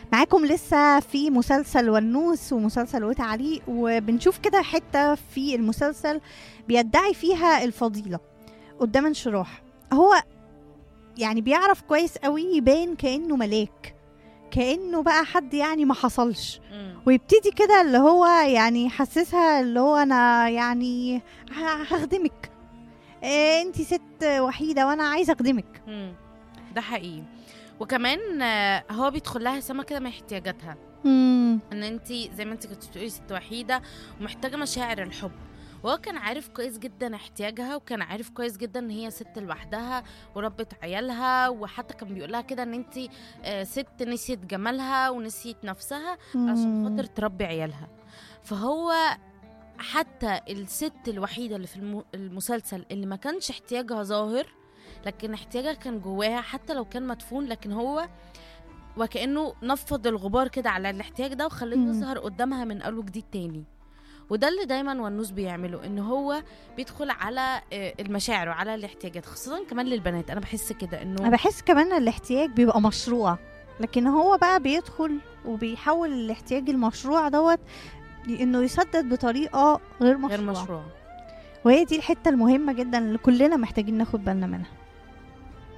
معاكم لسه في مسلسل ونوس ومسلسل وتعليق وبنشوف كده حتة في المسلسل بيدعي فيها الفضيلة قدام انشراح هو يعني بيعرف كويس قوي يبان كأنه ملاك كأنه بقى حد يعني ما حصلش مم. ويبتدي كده اللي هو يعني يحسسها اللي هو انا يعني ه- هخدمك إيه انتي ست وحيدة وانا عايزة اخدمك مم. ده حقيقي وكمان آه، هو بيدخل لها سما كده من احتياجاتها مم. ان انت زي ما انت كنت بتقولي ست وحيده ومحتاجه مشاعر الحب وهو كان عارف كويس جدا احتياجها وكان عارف كويس جدا ان هي ست لوحدها وربت عيالها وحتى كان بيقول لها كده ان انت آه، ست نسيت جمالها ونسيت نفسها عشان خاطر تربي عيالها فهو حتى الست الوحيده اللي في الم- المسلسل اللي ما كانش احتياجها ظاهر لكن احتياجها كان جواها حتى لو كان مدفون لكن هو وكانه نفض الغبار كده على الاحتياج ده وخليه مم. يظهر قدامها من اول وجديد تاني وده اللي دايما ونوس بيعمله ان هو بيدخل على آه، المشاعر وعلى الاحتياجات خاصه كمان للبنات انا بحس كده انا انه بحس كمان الاحتياج بيبقى مشروع لكن هو بقى بيدخل وبيحول الاحتياج المشروع دوت انه يسدد بطريقه غير مشروعه غير مشروع وهي دي الحته المهمه جدا اللي كلنا محتاجين ناخد بالنا منها